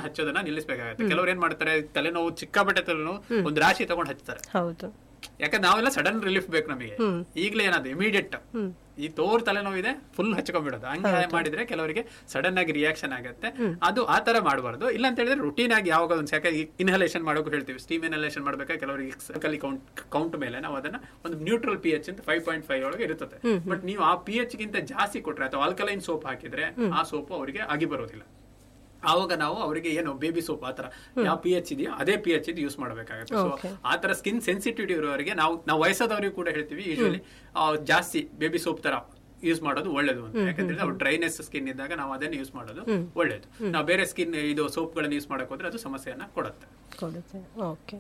ಹಚ್ಚೋದನ್ನ ನಿಲ್ಲಿಸಬೇಕಾಗುತ್ತೆ ಕೆಲವ್ರು ಏನ್ ಮಾಡ್ತಾರೆ ತಲೆನೋವು ಚಿಕ್ಕಾಪಟ್ಟೆ ತಲೆನೋವು ಒಂದು ರಾಶಿ ತಗೊಂಡು ಹಚ್ತಾರೆ ಹೌದು ಯಾಕಂದ್ರೆ ನಾವೆಲ್ಲ ಸಡನ್ ರಿಲೀಫ್ ಬೇಕು ನಮಗೆ ಈಗಲೇ ಏನಾದ್ರು ಇಮಿಡಿಯೇಟ್ ಈ ತೋರ್ ತಲೆನೋವಿದೆ ಫುಲ್ ಹಚ್ಕೊಂಡ್ಬಿಡೋದು ಹಂಗೆ ಮಾಡಿದ್ರೆ ಕೆಲವರಿಗೆ ಸಡನ್ ಆಗಿ ರಿಯಾಕ್ಷನ್ ಆಗುತ್ತೆ ಅದು ಆ ತರ ಮಾಡಬಾರ್ದು ಇಲ್ಲ ಅಂತ ಹೇಳಿದ್ರೆ ರುಟೀನ್ ಆಗಿ ಯಾವಾಗ ಒಂದು ಯಾಕೆ ಇನ್ಹಲೇಷನ್ ಮಾಡೋಕೆ ಹೇಳ್ತೀವಿ ಸ್ಟೀಮ್ ಇನ್ಹಲೇಷನ್ ಮಾಡ್ಬೇಕಾ ಕೆಲವರಿಗೆ ಸರ್ಕಲಿ ಕೌಂಟ್ ಕೌಂಟ್ ಮೇಲೆ ನಾವು ಅದನ್ನ ಒಂದು ನ್ಯೂಟ್ರಲ್ ಪಿ ಎಚ್ ಅಂತ ಫೈವ್ ಪಾಯಿಂಟ್ ಫೈವ್ ಒಳಗೆ ಇರುತ್ತದೆ ಬಟ್ ನೀವು ಆ ಪಿ ಎಚ್ ಗಿಂತ ಜಾಸ್ತಿ ಕೊಟ್ರೆ ಅಥವಾ ಆಲ್ಕಲೈನ್ ಸೋಪ್ ಹಾಕಿದ್ರೆ ಆ ಸೋಪ್ ಅವರಿಗೆ ಆಗಿ ಬರೋದಿಲ್ಲ ಆವಾಗ ನಾವು ಅವರಿಗೆ ಏನು ಬೇಬಿ ಸೋಪ್ ಆತರ ಯಾವ ಪಿ ಎಚ್ ಇದೆಯೋ ಅದೇ ಪಿ ಎಚ್ ಇದು ಯೂಸ್ ಮಾಡಬೇಕಾಗುತ್ತೆ ಸೊ Okay. ಆ ತರ ಸ್ಕಿನ್ ಸೆನ್ಸಿಟಿವಿಟಿ ಇರೋರಿಗೆ ನಾವು ನಾವು ವಯಸ್ಸಾದವರಿಗೆ ಕೂಡ ಹೇಳ್ತೀವಿ ಯೂಶಲಿ ಜಾಸ್ತಿ ಬೇಬಿ ಸೋಪ್ ತರ ಯೂಸ್ ಮಾಡೋದು ಒಳ್ಳೇದು ಅಂತ ಯಾಕಂದ್ರೆ ಅವ್ರು ಡ್ರೈನೆಸ್ ಸ್ಕಿನ್ ಇದ್ದಾಗ ನಾವು ಅದನ್ನ ಯೂಸ್ ಮಾಡೋದು ಒಳ್ಳೇದು ನಾವು ಬೇರೆ ಸ್ಕಿನ್ ಇದು ಸೋಪ್ ಗಳನ್ನ ಯೂಸ್ ಮಾಡಕ್ ಹೋದ್ರೆ ಅದು ಸಮಸ್ಯೆಯನ್ನ ಕೊಡುತ್ತೆ ಕೊಡುತ್ತೆ ಓಕೆ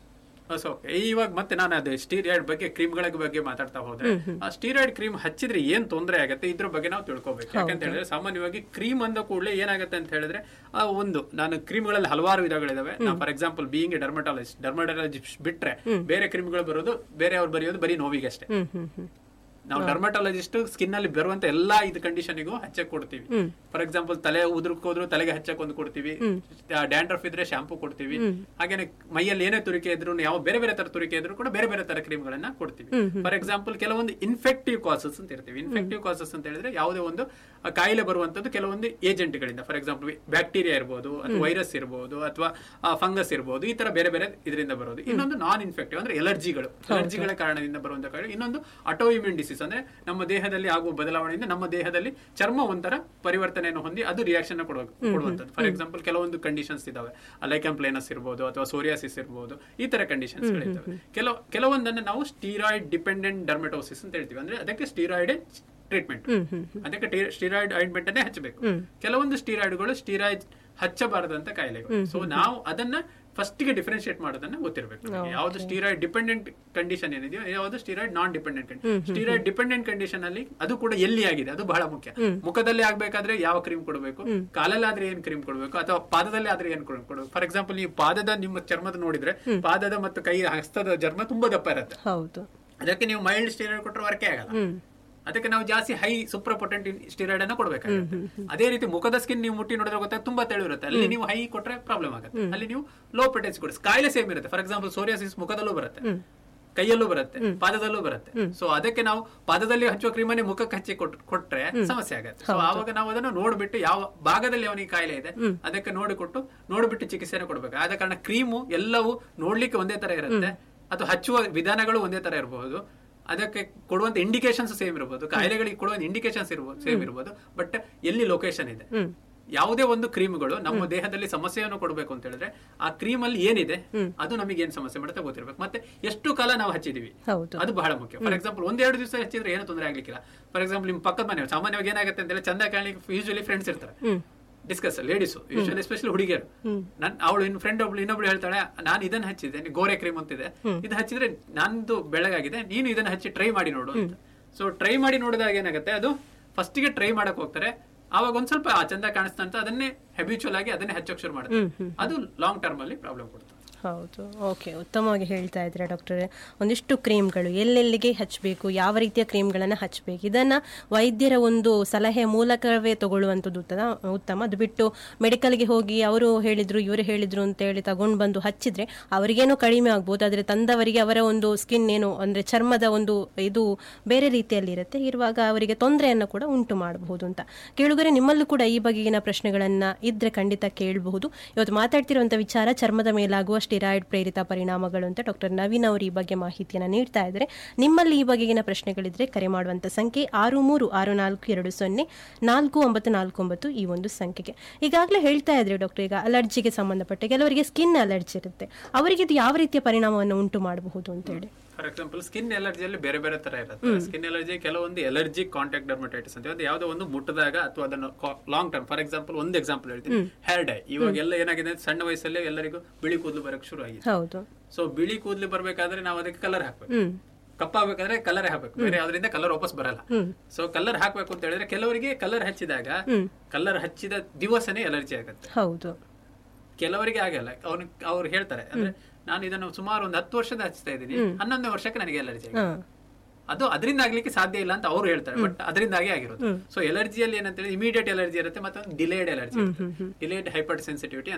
ಸೊ ಓಕೆ ಇವಾಗ ಮತ್ತೆ ನಾನು ಅದು ಸ್ಟೀರಾಯ್ಡ್ ಬಗ್ಗೆ ಕ್ರೀಮ್ಗಳ ಬಗ್ಗೆ ಮಾತಾಡ್ತಾ ಹೋದ್ರೆ ಆ ಸ್ಟೀರಾಯ್ಡ್ ಕ್ರೀಮ್ ಹಚ್ಚಿದ್ರೆ ಏನ್ ತೊಂದರೆ ಆಗುತ್ತೆ ಇದ್ರ ಬಗ್ಗೆ ನಾವು ತಿಳ್ಕೊಬೇಕು ಯಾಕಂತ ಹೇಳಿದ್ರೆ ಸಾಮಾನ್ಯವಾಗಿ ಕ್ರೀಮ್ ಅಂದ ಕೂಡಲೇ ಏನಾಗುತ್ತೆ ಅಂತ ಹೇಳಿದ್ರೆ ಆ ಒಂದು ನಾನು ಕ್ರೀಮ್ಗಳಲ್ಲಿ ಹಲವಾರು ವಿಧಗಳಿದಾವೆ ನಾವು for example being dermatologist dermatologist ಬಿಟ್ರೆ ಬೇರೆ ಕ್ರೀಮ್ಗಳು ಬರೋದು ಬೇರೆ ಅವ್ರು ಬರೆಯೋದು ಬರೀ ನೋವಿಗೆ ಅಷ್ಟೇ ಹ್ಮ್ ಹ್ಮ್ ಹ್ಮ್ ನಾವು ಡರ್ಮಟಾಲಜಿಸ್ಟ್ ಸ್ಕಿನ್ ಅಲ್ಲಿ ಬರುವಂತ ಎಲ್ಲಾ ಇದು ಕಂಡೀಷನ್ಗೂ ಹಚ್ಚಕ್ ಕೊಡ್ತೀವಿ ಫಾರ್ ಎಕ್ಸಾಂಪಲ್ ತಲೆ ಉದುರಕ್ ಹೋದ್ರು ತಲೆಗೆ ಹಚ್ಚಕ್ ಒಂದು ಕೊಡ್ತೀವಿ ಡ್ಯಾಂಡ್ರಫ್ ಇದ್ರೆ ಶಾಂಪೂ ಕೊಡ್ತೀವಿ ಹಾಗೇನೆ ಮೈಯಲ್ಲಿ ಏನೇ ತುರಿಕೆ ಇದ್ರು ಯಾವ ಬೇರೆ ಬೇರೆ ತರ ತುರಿಕೆ ಇದ್ರು ಕೂಡ ಬೇರೆ ಬೇರೆ ತರ ಕ್ರೀಮ್ ಗಳನ್ನ ಕೊಡ್ತೀವಿ ಫಾರ್ ಎಕ್ಸಾಂಪಲ್ ಕೆಲವೊಂದು ಇನ್ಫೆಕ್ಟಿವ್ ಕಾಸಸ್ ಅಂತ ಇರ್ತೀವಿ ಇನ್ಫೆಕ್ಟಿವ್ ಕಾಸಸ್ ಅಂತ ಹೇಳಿದ್ರೆ ಯಾವುದೇ ಒಂದು ಆ, ಕಾಯಿಲೆ ಬರುವಂತದ್ದು ಕೆಲವೊಂದು ಏಜೆಂಟ್ ಗಳಿಂದ ಫಾರ್ ಎಕ್ಸಾಂಪಲ್ ಬ್ಯಾಕ್ಟೀರಿಯಾ ಇರಬಹುದು ಅಥವಾ ವೈರಸ್ ಇರಬಹುದು ಅಥವಾ ಫಂಗಸ್ ಇರಬಹುದು ಈ ತರ ಬೇರೆ ಬೇರೆ ಇದರಿಂದ ಬರೋದು ಇನ್ನೊಂದು ನಾನ್ ಇನ್ಫೆಕ್ಟಿವ್ ಅಂದ್ರೆ ಎಲರ್ಜಿಗಳು ಎಲರ್ಜಿಗಳ ಕಾರಣದಿಂದ ಬರುವಂತ ಕಾಯಿಲೆ ಇನ್ನೊಂದು ಅಟೋ ಇಮ್ಯೂನ್ ಡಿಸೀಸ್ ಅಂದ್ರೆ ನಮ್ಮ ದೇಹದಲ್ಲಿ ಆಗುವ ಬದಲಾವಣೆಯಿಂದ ನಮ್ಮ ದೇಹದಲ್ಲಿ ಚರ್ಮ ಒಂಥರ ಪರಿವರ್ತನೆಯನ್ನು ಹೊಂದಿ ಅದು ರಿಯಾಕ್ಷನ್ ಕೊಡುವಂತದ್ದು ಫಾರ್ ಎಕ್ಸಾಂಪಲ್ ಕೆಲವೊಂದು ಕಂಡೀಷನ್ಸ್ ಇದಾವೆ ಲೈಕನ್ ಪ್ಲೇನಸ್ ಇರಬಹುದು ಅಥವಾ ಸೋರಿಯಾಸಿಸ್ ಇರಬಹುದು ಈ ತರ ಕಂಡೀಷನ್ಸ್ ಗಳಿದ್ದಾವೆ ಕೆಲವು ಕೆಲವೊಂದನ್ನು ನಾವು ಸ್ಟೀರಾಯ್ಡ್ ಡಿಪೆಂಡೆಂಟ್ ಡರ್ಮೆಟೋಸಿಸ್ ಅಂತ ಹೇಳ್ತೀವಿ ಅಂದ್ರೆ ಅದಕ್ಕೆ ಸ್ಟೀರಾಯ್ಡ್ ಟ್ರೀಟ್ಮೆಂಟ್ ಅದಕ್ಕೆ ಸ್ಟೀರಾಯ್ಡ್ ಆಯಿಂಟ್ಮೆಂಟ್ ಅನ್ನೇ ಹಚ್ಚಬೇಕು ಕೆಲವೊಂದು ಸ್ಟೀರಾಯ್ಡ್ಗಳು ಸ್ಟೀರಾಯ್ಡ್ ಹಚ್ಚಬಾರದಂತ ಕಾಯಿಲೆಗಳು ಸೊ ನಾವು ಅದನ್ನ ಫಸ್ಟ್ ಗೆ ಡಿಫರೆನ್ಶಿಯೇಟ್ ಮಾಡೋದನ್ನ ಗೊತ್ತಿರಬೇಕು ನಮಗೆ. ಯಾವ್ದು ಸ್ಟೀರಾಯ್ಡ್ ಡಿಪೆಂಡೆಂಟ್ ಕಂಡೀಷನ್ ಏನಿದೆಯೋ ಯಾವ್ದು steroid non dependent steroid dependent condition ಅಲ್ಲಿ ಅದು ಕೂಡ ಎಲ್ಲಿ ಆಗಿದೆ ಅದು ಬಹಳ ಮುಖ್ಯ ಮುಖದಲ್ಲಿ ಆಗ್ಬೇಕಾದ್ರೆ ಯಾವ ಕ್ರೀಮ್ ಕೊಡಬೇಕು ಕಾಲಲ್ಲಿ ಆದ್ರೆ ಏನ್ ಕ್ರೀಮ್ ಕೊಡಬೇಕು ಅಥವಾ ಪಾದದಲ್ಲಿ ಆದ್ರೆ ಏನ್ ಕ್ರೀಮ್ ಕೊಡಬೇಕು ಫಾರ್ ಎಕ್ಸಾಂಪಲ್ ನೀವು ಪಾದದ ನಿಮ್ಮ ಚರ್ಮದ ನೋಡಿದ್ರೆ ಪಾದದ ಮತ್ತು ಕೈ ಹಸ್ತದ ಚರ್ಮ ತುಂಬಾ ದಪ್ಪ ಇರುತ್ತೆ ಹೌದು ಅದಕ್ಕೆ ನೀವು ಮೈಲ್ಡ್ ಸ್ಟೀರಾಯ್ಡ್ ಕೊಟ್ಟರೆ ವರ್ಕೆ ಆಗಲ್ಲ ಅದಕ್ಕೆ ನಾವು ಜಾಸ್ತಿ ಹೈ ಸೂಪರ್ ಪೊಟೆಂಟ್ ಸ್ಟೀರಾಯ್ಡ್ ಅನ್ನ ಕೊಡಬೇಕಾಗುತ್ತೆ ಅದೇ ರೀತಿ ಮುಖದ ಸ್ಕಿನ್ ನೀವು ಮುಟ್ಟಿ ನೋಡಿದ್ರೆ ಗೊತ್ತಾಗ ತುಂಬಾ ತೆಳು ಇರುತ್ತೆ ಅಲ್ಲಿ ನೀವು ಹೈ ಕೊಟ್ರೆ ಪ್ರಾಬ್ಲಮ್ ಆಗುತ್ತೆ ಅಲ್ಲಿ ನೀವು ಲೋ ಪೊಟೆನ್ಸಿ ಕೊಡಿ ಕಾಯಿಲೆ ಸೇಮ್ ಇರುತ್ತೆ ಫಾರ್ ಎಕ್ಸಾಂಪಲ್ ಸೋರಿಯಾಸಿಸ್ ಮುಖದಲ್ಲೂ ಬರುತ್ತೆ ಕೈಯಲ್ಲೂ ಬರುತ್ತೆ ಪಾದದಲ್ಲೂ ಬರುತ್ತೆ ಸೊ ಅದಕ್ಕೆ ನಾವು ಪಾದದಲ್ಲಿ ಹಚ್ಚುವ ಕ್ರೀಮನ್ನೇ ಮುಖಕ್ಕೆ ಹಚ್ಚಿ ಕೊಟ್- ಕೊಟ್ರೆ ಸಮಸ್ಯೆ ಆಗುತ್ತೆ ಸೊ ಆವಾಗ ನಾವು ಅದನ್ನು ನೋಡ್ಬಿಟ್ಟು ಯಾವ ಭಾಗದಲ್ಲಿ ಅವನಿಗೆ ಕಾಯಿಲೆ ಇದೆ ಅದಕ್ಕೆ ನೋಡಿಕೊಟ್ಟು ನೋಡ್ಬಿಟ್ಟು ಚಿಕಿತ್ಸೆನ ಕೊಡ್ಬೇಕು ಆದ ಕಾರಣ ಕ್ರೀಮು ಎಲ್ಲವೂ ನೋಡ್ಲಿಕ್ಕೆ ಒಂದೇ ತರ ಇರುತ್ತೆ ಅದು ಹಚ್ಚುವ ವಿಧಾನಗಳು ಒಂದೇ ತರ ಇರಬಹುದು ಅದಕ್ಕೆ ಕೊಡುವಂತ ಇಂಡಿಕೇಶನ್ಸ್ ಸೇಮ್ ಇರಬಹುದು ಕಾಯಿಲೆಗಳಿಗೆ ಕೊಡುವಂತ ಇಂಡಿಕೇಶನ್ಸ್ ಇರಬಹುದು ಸೇಮ್ ಇರಬಹುದು ಬಟ್ ಎಲ್ಲಿ ಲೊಕೇಶನ್ ಇದೆ ಯಾವುದೇ ಒಂದು ಕ್ರೀಮ್ಗಳು ನಮ್ಮ ದೇಹದಲ್ಲಿ ಸಮಸ್ಯೆಯನ್ನು ಕೊಡಬೇಕು ಅಂತ ಹೇಳಿದ್ರೆ ಆ ಕ್ರೀಮ್ ಅಲ್ಲಿ ಏನಿದೆ ಅದು ನಮಗೆ ಏನ್ ಸಮಸ್ಯೆ ಮಾಡುತ್ತೆ ಗೊತ್ತಿರ್ಬೇಕು ಮತ್ತೆ ಎಷ್ಟು ಕಾಲ ನಾವು ಹಚ್ಚಿದೀವಿ ಹೌದು ಅದು ಬಹಳ ಮುಖ್ಯ ಫಾರ್ ಎಕ್ಸಾಂಪಲ್ ಒಂದೆರಡು ದಿವಸ ಹಚ್ಚಿದ್ರೆ ಏನು ತೊಂದರೆ ಆಗ್ಲಿಕ್ಕಿಲ್ಲ ಫಾರ್ ಎಕ್ಸಾಂಪಲ್ ನಿಮ್ ಪಕ್ಕದ ಮನೆ ಸಾಮಾನ್ಯವಾಗಿ ಏನಾಗುತ್ತೆ ಅಂತ ಹೇಳಿ ಚಂದ ಕಾಣಲಿಕ್ಕೆ ಯೂಶಲಿ ಫ್ರೆಂಡ್ಸ್ ಇರ್ತಾರೆ ಡಿಸ್ಕಸ್ ಲೇಡೀಸ್ ಯೂಶಲಿ ಎಸ್ಪೆಷಲಿ ಹುಡುಗಿಯರು ನನ್ ಅವಳು ಇನ್ ಫ್ರೆಂಡ್ ಒಬ್ಳು ಇನ್ನೊಬ್ಳು ಹೇಳ್ತಾಳೆ ನಾನು ಇದನ್ನ ಹಚ್ಚಿದ್ದೆ ನೀ ಗೋರೆ ಕ್ರೀಮ್ ಅಂತಿದೆ ಇದು ಹಚ್ಚಿದ್ರೆ ನಂದು ಬೆಳಗಾಗಿದೆ ನೀನು ಇದನ್ನ ಹಚ್ಚಿ ಟ್ರೈ ಮಾಡಿ ನೋಡು ಅಂತ ಸೊ ಟ್ರೈ ಮಾಡಿ ನೋಡಿದಾಗ ಏನಾಗುತ್ತೆ ಅದು ಫಸ್ಟ್ ಗೆ ಟ್ರೈ ಮಾಡಕ್ ಹೋಗ್ತಾರೆ ಆವಾಗ ಒಂದ್ ಸ್ವಲ್ಪ ಆ ಚಂದ ಕಾಣಿಸ್ತಾ ಅಂತ ಅದನ್ನೇ ಹೆಬಿಚುವಲ್ ಆಗಿ ಅದನ್ನೇ ಹಚ್ಚೋಕ್ ಶುರು ಮಾಡುತ್ತೆ ಅದು ಲಾಂಗ್ ಟರ್ಮ್ ಅಲ್ಲಿ ಪ್ರಾಬ್ಲಮ್ ಕೊಡುತ್ತೆ ಹೌದು ಓಕೆ ಉತ್ತಮವಾಗಿ ಹೇಳ್ತಾ ಇದ್ದೀರಾ ಡಾಕ್ಟರ್ ಒಂದಿಷ್ಟು ಕ್ರೀಮ್ಗಳು ಎಲ್ಲೆಲ್ಲಿಗೆ ಹಚ್ಚಬೇಕು ಯಾವ ರೀತಿಯ ಕ್ರೀಮ್ಗಳನ್ನು ಹಚ್ಚಬೇಕು ಇದನ್ನು ವೈದ್ಯರ ಒಂದು ಸಲಹೆ ಮೂಲಕವೇ ತಗೊಳ್ಳುವಂಥದ್ದು ಉತ್ತಮ ಉತ್ತಮ ಅದು ಬಿಟ್ಟು ಮೆಡಿಕಲ್ಗೆ ಹೋಗಿ ಅವರು ಹೇಳಿದ್ರು ಇವರು ಹೇಳಿದ್ರು ಅಂತ ಹೇಳಿ ತಗೊಂಡು ಬಂದು ಹಚ್ಚಿದ್ರೆ ಅವರಿಗೇನೋ ಕಡಿಮೆ ಆಗ್ಬೋದು ಆದರೆ ತಂದವರಿಗೆ ಅವರ ಒಂದು ಸ್ಕಿನ್ ಏನು ಅಂದರೆ ಚರ್ಮದ ಒಂದು ಇದು ಬೇರೆ ರೀತಿಯಲ್ಲಿ ಇರುತ್ತೆ ಇರುವಾಗ ಅವರಿಗೆ ತೊಂದರೆಯನ್ನು ಕೂಡ ಉಂಟು ಮಾಡಬಹುದು ಅಂತ ಕೇಳುಗರೆ ನಿಮ್ಮಲ್ಲೂ ಕೂಡ ಈ ಬಗೆಗಿನ ಪ್ರಶ್ನೆಗಳನ್ನು ಇದ್ರೆ ಖಂಡಿತ ಕೇಳಬಹುದು ಇವತ್ತು ಮಾತಾಡ್ತಿರುವಂಥ ವಿಚಾರ ಚರ್ಮದ ಮೇಲಾಗುವ ಸ್ಟಿರಾಯ್ಡ್ ಪ್ರೇರಿತ ಪರಿಣಾಮಗಳು ಅಂತ ಡಾಕ್ಟರ್ ನವೀನ್ ಅವರು ಈ ಬಗ್ಗೆ ಮಾಹಿತಿಯನ್ನು ನೀಡ್ತಾ ಇದ್ದಾರೆ ನಿಮ್ಮಲ್ಲಿ ಈ ಬಗೆಗಿನ ಪ್ರಶ್ನೆಗಳಿದ್ರೆ ಕರೆ ಮಾಡುವಂಥ ಸಂಖ್ಯೆ ಆರು ಮೂರು ಆರು ನಾಲ್ಕು ಎರಡು ಸೊನ್ನೆ ನಾಲ್ಕು ಒಂಬತ್ತು ನಾಲ್ಕು ಒಂಬತ್ತು ಈ ಒಂದು ಸಂಖ್ಯೆಗೆ ಈಗಾಗಲೇ ಹೇಳ್ತಾ ಇದ್ರಿ ಡಾಕ್ಟರ್ ಈಗ ಅಲರ್ಜಿಗೆ ಸಂಬಂಧಪಟ್ಟ ಕೆಲವರಿಗೆ ಸ್ಕಿನ್ ಅಲರ್ಜಿ ಇರುತ್ತೆ ಅವರಿಗೆ ಇದು ಯಾವ ರೀತಿಯ ಪರಿಣಾಮವನ್ನು ಉಂಟು ಮಾಡಬಹುದು ಅಂತ ಹೇಳಿ ಫಾರ್ ಎಕ್ಸಾಂಪಲ್ ಸ್ಕಿನ್ ಎಲರ್ಜಿಯಲ್ಲಿ ಬೇರೆ ಬೇರೆ ತರ ಇರುತ್ತೆ ಸ್ಕಿನ್ ಎಲರ್ಜಿ ಕೆಲವೊಂದು ಎಲರ್ಜಿ ಕಾಂಟ್ಯಾಕ್ಟ್ ಡರ್ಮಟೈಟಿಸ್ ಅಂತ ಒಂದು ಯಾವುದೋ ಒಂದು ಮುಟ್ಟಿದಾಗ ಅಥವಾ ಅದನ್ನು ಲಾಂಗ್ ಟರ್ಮ್ ಫಾರ್ ಎಕ್ಸಾಂಪಲ್ ಒಂದು ಎಕ್ಸಾಂಪಲ್ ಹೇಳ್ತೀನಿ ಹೇರ್ ಡೈ ಇವಾಗ ಎಲ್ಲ ಏನಾಗಿದೆ ಅಂದ್ರೆ ಸಣ್ಣ ವಯಸ್ಸಲ್ಲೇ ಎಲ್ಲರಿಗೂ ಬಿಳಿ ಕೂದಲು ಬರಕ್ ಶುರು ಆಗಿದೆ ಹೌದು ಸೊ ಬಿಳಿ ಕೂದಲು ಬರ್ಬೇಕಾದ್ರೆ ನಾವು ಅದಕ್ಕೆ ಕಲರ್ ಹಾಕ್ಬೇಕು ಹ್ಮ್ ಕಪ್ಪಾಗಬೇಕಾದ್ರೆ ಕಲರ್ ಹಾಕ್ಬೇಕು ಬೇರೆ ಯಾವ್ದ್ರಿಂದ ಕಲರ್ ವಾಪಸ್ ಬರಲ್ಲ ಸೊ ಕಲರ್ ಹಾಕ್ಬೇಕು ಅಂತ ಹೇಳಿದ್ರೆ ಕೆಲವರಿಗೆ ಕಲರ್ ಹಚ್ಚಿದಾಗ ಕಲರ್ ಹಚ್ಚಿದ ದಿವಸನೇ ಎಲರ್ಜಿ ಆಗುತ್ತೆ ಹೌದು ಕೆಲವರಿಗೆ ಆಗಲ್ಲ ಅವ್ನು ಅವ್ರು ಹೇಳ್ತಾರೆ ಅಂದ್ರೆ ನಾನು ಇದನ್ನು ಸುಮಾರು ಒಂದು ಹತ್ತು ವರ್ಷದ ಹಚ್ತಾ ಇದ್ದೀನಿ ಹನ್ನೊಂದನೇ ವರ್ಷಕ್ಕೆ ನನಗೆ ಎಲರ್ಜಿ ಆಗಿದೆ ಹಾಂ ಅದು ಅದರಿಂದ ಆಗ್ಲಿಕ್ಕೆ ಸಾಧ್ಯ ಇಲ್ಲ ಅಂತ ಅವ್ರು ಹೇಳ್ತಾರೆ ಬಟ್ ಅದರಿಂದಾಗಿ ಆಗಿರೋದು ಸೊ ಎಲರ್ಜಿಯಲ್ಲಿ ಏನಂತ ಹೇಳಿ ಇಮಿಡಿಯೇಟ್ ಎಲರ್ಜಿ ಇರುತ್ತೆ ಮತ್ತೊಂದು delayed allergy delayed hyper sensitivity